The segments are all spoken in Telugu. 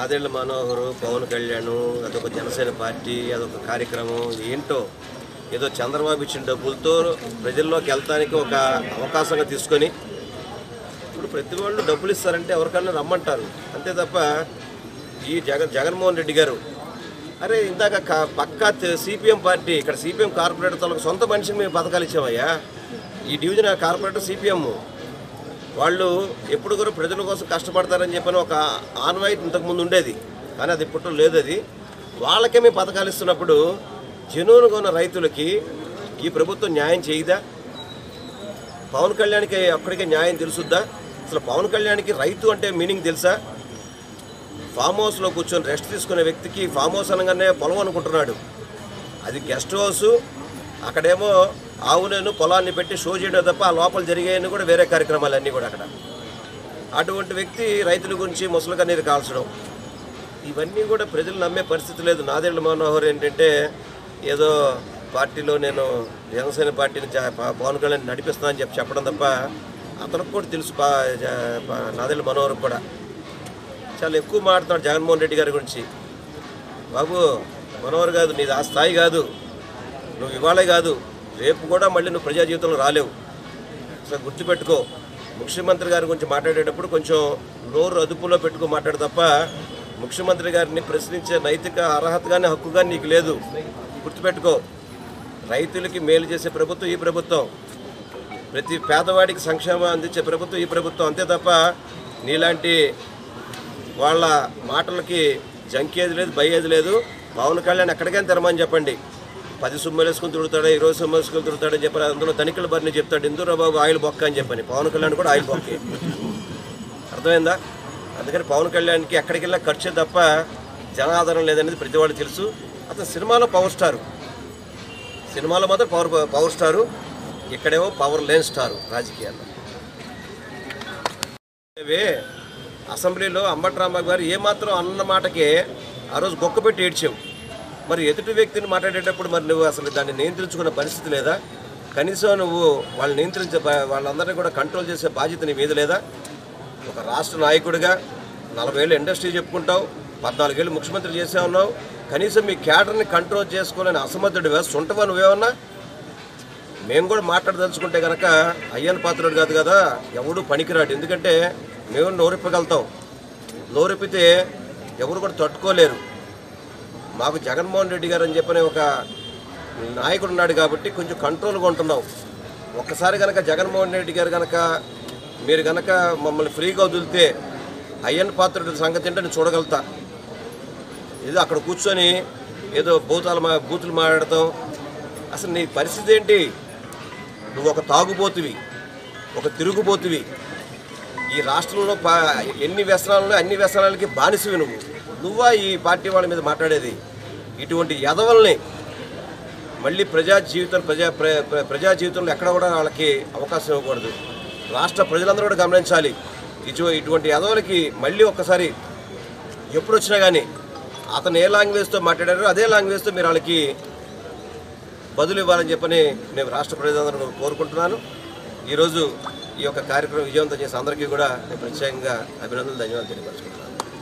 నాదెళ్ల మనోహరు పవన్ కళ్యాణ్ అదొక జనసేన పార్టీ అదొక కార్యక్రమం ఏంటో ఏదో చంద్రబాబు ఇచ్చిన డబ్బులతో ప్రజల్లోకి వెళ్తానికి ఒక అవకాశంగా తీసుకొని ఇప్పుడు ప్రతి వాళ్ళు డబ్బులు ఇస్తారంటే ఎవరికన్నా రమ్మంటారు అంతే తప్ప ఈ జగన్ జగన్మోహన్ రెడ్డి గారు అరే ఇందాక క- పక్కా సిపిఎం పార్టీ ఇక్కడ సిపిఎం కార్పొరేటర్ తలకు సొంత మనిషికి మేము పథకాలు ఇచ్చామయ్యా ఈ డివిజన్ కార్పొరేటర్ సిపిఎం వాళ్ళు ఎప్పుడు కూడా ప్రజల కోసం కష్టపడతారని చెప్పని ఒక ఆన్వాయిట్ ఇంతకుముందు ఉండేది కానీ అది ఇప్పుడు లేదు అది వాళ్ళకే మేము పథకాలు ఇస్తున్నప్పుడు జనువునుగా ఉన్న రైతులకి ఈ ప్రభుత్వం న్యాయం చేయదా పవన్ కళ్యాణ్కి అక్కడికే న్యాయం తెలుసుద్దా అసలు పవన్ కళ్యాణ్కి రైతు అంటే మీనింగ్ తెలుసా ఫామ్ హౌస్లో కూర్చొని రెస్ట్ తీసుకునే వ్యక్తికి ఫామ్ హౌస్ అనగానే పొలం అనుకుంటున్నాడు అది గెస్ట్ హౌస్ అక్కడేమో ఆవులను పొలాన్ని పెట్టి షో చేయడం తప్ప ఆ లోపల జరిగాయని కూడా వేరే కార్యక్రమాలు అన్నీ కూడా అక్కడ అటువంటి వ్యక్తి రైతుల గురించి ముసలి కన్నీరు కాల్చడం ఇవన్నీ కూడా ప్రజలు నమ్మే పరిస్థితి లేదు నాదేళ్ల మనోహర్ ఏంటంటే ఏదో పార్టీలో నేను జనసేన పార్టీని జా- ప- పవన్ కళ్యాణ్ నడిపిస్తానని చెప్పి చెప్పడం తప్ప అతనికి కూడా తెలుసు పా జా- ప- నాదేళ్ల మనోహర్ కూడా చాలా ఎక్కువ మాట్లాడుతున్నాడు జగన్మోహన్ రెడ్డి గారి గురించి బాబు మనోహర్ కాదు నీది ఆ స్థాయి కాదు నువ్వు ఇవాళే కాదు రేపు కూడా మళ్ళీ నువ్వు ప్రజా జీవితంలో రాలేవు అసలు గుర్తుపెట్టుకో ముఖ్యమంత్రి గారి గురించి మాట్లాడేటప్పుడు కొంచెం నోరు అదుపులో పెట్టుకో మాట్లాడు తప్ప ముఖ్యమంత్రి గారిని ప్రశ్నించే నైతిక అర్హత కానీ హక్కు కానీ నీకు లేదు గుర్తుపెట్టుకో రైతులకి మేలు చేసే ప్రభుత్వం ఈ ప్రభుత్వం ప్రతి పేదవాడికి సంక్షేమం అందించే ప్రభుత్వం ఈ ప్రభుత్వం అంతే తప్ప నీలాంటి వాళ్ళ మాటలకి జంకేది లేదు భయ్యేది లేదు పవన్ కళ్యాణ్ ఎక్కడికైనా తెరమని చెప్పండి పది సుమ్మలు వేసుకుని తిరుగుతాడా ఇరవై సుమ్మలు వేసుకుని తిరుగుతాడని చెప్పారు అందులో తనిఖీల బరిని చెప్తాడు ఇందులో బాబు ఆయిల్ బొక్క అని చెప్పని పవన్ కళ్యాణ్ కూడా ఆయిల్ బొక్కే అర్థమైందా అందుకని పవన్ కళ్యాణ్కి ఎక్కడికి వెళ్ళినా ఖర్చే తప్ప జనాదరణ లేదనేది ప్రతి వాళ్ళు తెలుసు అతను సినిమాలో పవర్ స్టారు సినిమాలో మాత్రం పవర్ పవర్ స్టారు ఇక్కడేమో పవర్ లేని స్టారు రాజకీయాల్లో ఇవే అసెంబ్లీలో అంబట్రాంబాబు గారు ఏమాత్రం అన్న మాటకే ఆ రోజు గొక్క పెట్టి ఏడ్చావు మరి ఎదుటి వ్యక్తిని మాట్లాడేటప్పుడు మరి నువ్వు అసలు దాన్ని నియంత్రించుకున్న పరిస్థితి లేదా కనీసం నువ్వు వాళ్ళని నియంత్రించే బా- వాళ్ళందరినీ కూడా కంట్రోల్ చేసే బాధ్యత నీ మీద లేదా ఒక రాష్ట్ర నాయకుడిగా నలభై ఏళ్ళు ఇండస్ట్రీ చెప్పుకుంటావు పద్నాలుగేళ్ళు ముఖ్యమంత్రి చేసే ఉన్నావు కనీసం మీ క్యాడర్ని కంట్రోల్ చేసుకోలేని అసమర్థుడివా సొంటవా నువ్వేమన్నా మేము కూడా మాట్లాడదలుచుకుంటే కనుక అయ్యన్ పాత్రుడు కాదు కదా ఎవడు పనికిరాడు ఎందుకంటే మేము నోరిప్పగలుగుతాం నోరిప్పితే ఎవరు కూడా తట్టుకోలేరు మాకు జగన్మోహన్ రెడ్డి గారు అని చెప్పని ఒక నాయకుడు ఉన్నాడు కాబట్టి కొంచెం కంట్రోల్గా ఉంటున్నాం ఒక్కసారి కనుక జగన్మోహన్ రెడ్డి గారు కనుక మీరు కనుక మమ్మల్ని ఫ్రీగా వదిలితే అయ్యన్ పాత్రుడి సంగతి ఏంటో నేను చూడగలుగుతా ఏదో అక్కడ కూర్చొని ఏదో భూతాలు మా బూతులు మాట్లాడతాం అసలు నీ పరిస్థితి ఏంటి నువ్వు ఒక తాగుబోతువి ఒక తిరుగుబోతువి ఈ రాష్ట్రంలో పా ఎన్ని వ్యసనాలు అన్ని వ్యసనాలకి బానిసవి నువ్వు నువ్వా ఈ పార్టీ వాళ్ళ మీద మాట్లాడేది ఇటువంటి యదవల్ని మళ్ళీ ప్రజా జీవితం ప్రజా ప్ర- ప్ర- ప్రజా జీవితంలో ఎక్కడ కూడా వాళ్ళకి అవకాశం ఇవ్వకూడదు రాష్ట్ర ప్రజలందరూ కూడా గమనించాలి ఇటు ఇటువంటి యదవులకి మళ్ళీ ఒక్కసారి ఎప్పుడు వచ్చినా కానీ అతను ఏ లాంగ్వేజ్తో మాట్లాడారో అదే లాంగ్వేజ్తో మీరు వాళ్ళకి బదులు ఇవ్వాలని చెప్పని నేను రాష్ట్ర ప్రజలందరూ కోరుకుంటున్నాను ఈరోజు ఈ యొక్క కార్యక్రమం విజయవంతం చేసిన అందరికీ కూడా నేను ప్రత్యేకంగా అభినందనలు ధన్యవాదాలు తెలియపరుచుకుంటున్నాను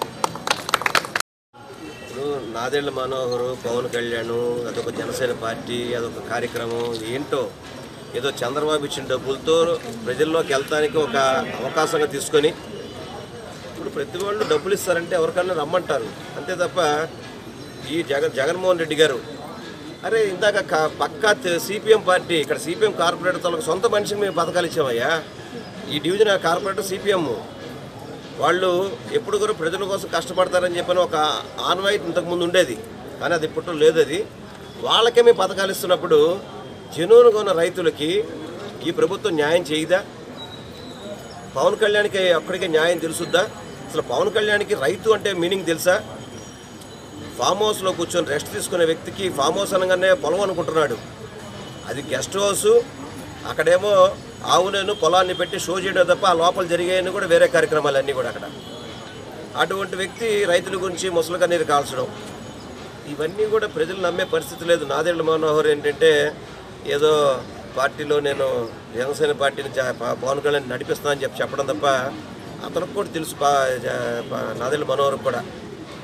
ఇప్పుడు నాదెళ్ల మనోహరు పవన్ కళ్యాణ్ అదొక జనసేన పార్టీ అదొక కార్యక్రమం ఏంటో ఏదో చంద్రబాబు ఇచ్చిన డబ్బులతో ప్రజల్లోకి వెళ్తానికి ఒక అవకాశంగా తీసుకొని ఇప్పుడు ప్రతి వాళ్ళు డబ్బులు ఇస్తారంటే ఎవరికన్నా రమ్మంటారు అంతే తప్ప ఈ జగన్ జగన్మోహన్ రెడ్డి గారు అరే ఇందాక క- పక్కా సిపిఎం పార్టీ ఇక్కడ సిపిఎం కార్పొరేటర్ తలకు సొంత మనిషికి మేము పథకాలు ఇచ్చామయ్యా ఈ డివిజన్ కార్పొరేటర్ సిపిఎం వాళ్ళు ఎప్పుడు కూడా ప్రజల కోసం కష్టపడతారని చెప్పని ఒక ఆన్వాయిట్ ఇంతకుముందు ఉండేది కానీ అది ఇప్పుడు లేదు అది వాళ్ళకే మేము పథకాలు ఇస్తున్నప్పుడు జనువునుగా ఉన్న రైతులకి ఈ ప్రభుత్వం న్యాయం చేయదా పవన్ కళ్యాణ్కి అక్కడికే న్యాయం తెలుసుద్దా అసలు పవన్ కళ్యాణ్కి రైతు అంటే మీనింగ్ తెలుసా ఫామ్ హౌస్లో కూర్చొని రెస్ట్ తీసుకునే వ్యక్తికి ఫామ్ హౌస్ అనగానే పొలం అనుకుంటున్నాడు అది గెస్ట్ హౌస్ అక్కడేమో ఆవులను పొలాన్ని పెట్టి షో చేయడం తప్ప ఆ లోపల జరిగాయని కూడా వేరే కార్యక్రమాలు అన్నీ కూడా అక్కడ అటువంటి వ్యక్తి రైతుల గురించి ముసలి కన్నీరు కాల్చడం ఇవన్నీ కూడా ప్రజలు నమ్మే పరిస్థితి లేదు నాదేళ్ల మనోహర్ ఏంటంటే ఏదో పార్టీలో నేను జనసేన పార్టీని జా- ప- పవన్ కళ్యాణ్ నడిపిస్తానని చెప్పి చెప్పడం తప్ప అతనికి కూడా తెలుసు పా జా- ప- నాదేళ్ల మనోహర్ కూడా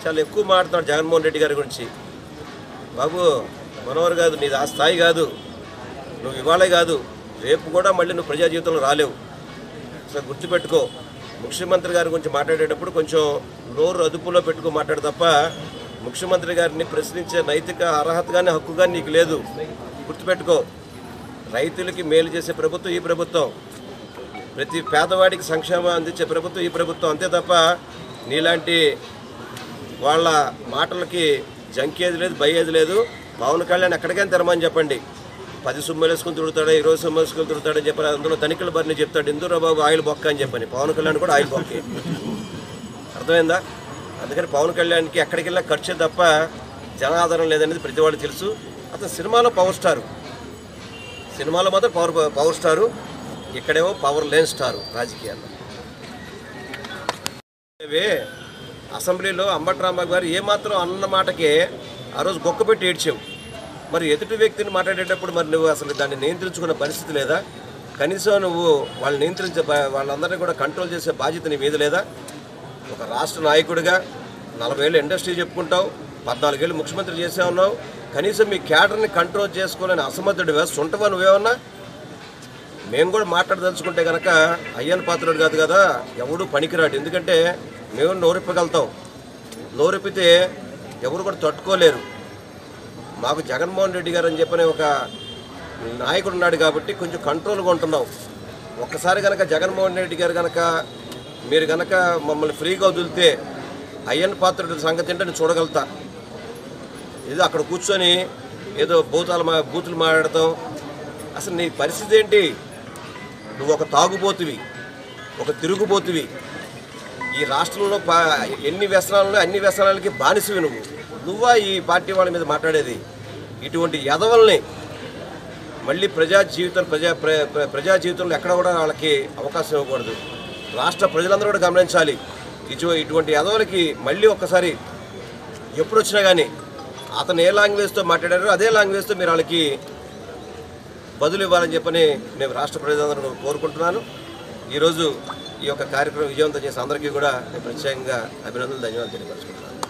చాలా ఎక్కువ మాట్లాడుతున్నాడు జగన్మోహన్ రెడ్డి గారి గురించి బాబు మనోహర్ కాదు నీది ఆ స్థాయి కాదు నువ్వు ఇవాళే కాదు రేపు కూడా మళ్ళీ నువ్వు ప్రజా జీవితంలో రాలేవు అసలు గుర్తుపెట్టుకో ముఖ్యమంత్రి గారి గురించి మాట్లాడేటప్పుడు కొంచెం నోరు అదుపులో పెట్టుకో మాట్లాడు తప్ప ముఖ్యమంత్రి గారిని ప్రశ్నించే నైతిక అర్హత కానీ హక్కు కానీ నీకు లేదు గుర్తుపెట్టుకో రైతులకి మేలు చేసే ప్రభుత్వం ఈ ప్రభుత్వం ప్రతి పేదవాడికి సంక్షేమం అందించే ప్రభుత్వం ఈ ప్రభుత్వం అంతే తప్ప నీలాంటి వాళ్ళ మాటలకి జంకేది లేదు భయ్యేది లేదు పవన్ కళ్యాణ్ ఎక్కడికైనా తెరమని చెప్పండి పది సుమ్మలు వేసుకుని తిరుగుతాడు ఇరవై సుమ్మలు వేసుకుని తిరుగుతాడని చెప్పి అందులో తనిఖీల బరిని చెప్తాడు ఎందుకు బాబు ఆయిల్ బొక్క అని చెప్పని పవన్ కళ్యాణ్ కూడా ఆయిల్ బొక్కే అర్థమైందా అందుకని పవన్ కళ్యాణ్కి ఎక్కడికి వెళ్ళినా ఖర్చే తప్ప జనాదరణ లేదనేది ప్రతి వాడికి తెలుసు అతను సినిమాలో పవర్ స్టారు సినిమాలో మాత్రం పవర్ పవర్ స్టారు ఇక్కడేమో పవర్ లేని స్టారు రాజకీయాల్లో ఇవే అసెంబ్లీలో అంబట్రాంబాబు గారు ఏమాత్రం అన్న మాటకే ఆ రోజు గొక్క పెట్టి ఏడ్చావు మరి ఎదుటి వ్యక్తిని మాట్లాడేటప్పుడు మరి నువ్వు అసలు దాన్ని నియంత్రించుకున్న పరిస్థితి లేదా కనీసం నువ్వు వాళ్ళని నియంత్రించే బా- వాళ్ళందరినీ కూడా కంట్రోల్ చేసే బాధ్యత నీ మీద లేదా ఒక రాష్ట్ర నాయకుడిగా నలభై ఏళ్ళు ఇండస్ట్రీ చెప్పుకుంటావు పద్నాలుగేళ్ళు ముఖ్యమంత్రి చేసే ఉన్నావు కనీసం మీ క్యాడర్ని కంట్రోల్ చేసుకోలేని అసమర్థుడివా సొంటవా నువ్వేమన్నా మేము కూడా మాట్లాడదలుచుకుంటే కనుక అయ్యన్ పాత్రుడు కాదు కదా ఎవడు పనికిరాడు ఎందుకంటే మేము నోరెప్పగలుగుతాం నోరెప్పితే ఎవరు కూడా తట్టుకోలేరు మాకు జగన్మోహన్ రెడ్డి గారు అని చెప్పని ఒక నాయకుడు ఉన్నాడు కాబట్టి కొంచెం కంట్రోల్గా ఉంటున్నాం ఒక్కసారి కనుక జగన్మోహన్ రెడ్డి గారు కనుక మీరు కనుక మమ్మల్ని ఫ్రీగా వదిలితే అయ్యన్ పాత్రుడి సంగతి ఏంటో నేను చూడగలుగుతా ఏదో అక్కడ కూర్చొని ఏదో భూతాలు మా బూతులు మాట్లాడతాం అసలు నీ పరిస్థితి ఏంటి నువ్వు ఒక తాగుబోతువి ఒక తిరుగుబోతువి ఈ రాష్ట్రంలో పా ఎన్ని వ్యసనాలు అన్ని వ్యసనాలకి బానిసవి నువ్వు నువ్వా ఈ పార్టీ వాళ్ళ మీద మాట్లాడేది ఇటువంటి యదవల్ని మళ్ళీ ప్రజా జీవితం ప్రజా ప్ర- ప్ర- ప్రజా జీవితంలో ఎక్కడ కూడా వాళ్ళకి అవకాశం ఇవ్వకూడదు రాష్ట్ర ప్రజలందరూ కూడా గమనించాలి ఇటు ఇటువంటి యదవులకి మళ్ళీ ఒక్కసారి ఎప్పుడు వచ్చినా కానీ అతను ఏ లాంగ్వేజ్తో మాట్లాడారో అదే లాంగ్వేజ్తో మీరు వాళ్ళకి బదులు ఇవ్వాలని చెప్పని నేను రాష్ట్ర ప్రజలందరూ కోరుకుంటున్నాను ఈరోజు ఈ యొక్క కార్యక్రమం విజయవంతం చేసిన అందరికీ కూడా నేను ప్రత్యేకంగా అభినందనలు ధన్యవాదాలు తెలియపరుచుకుంటున్నాను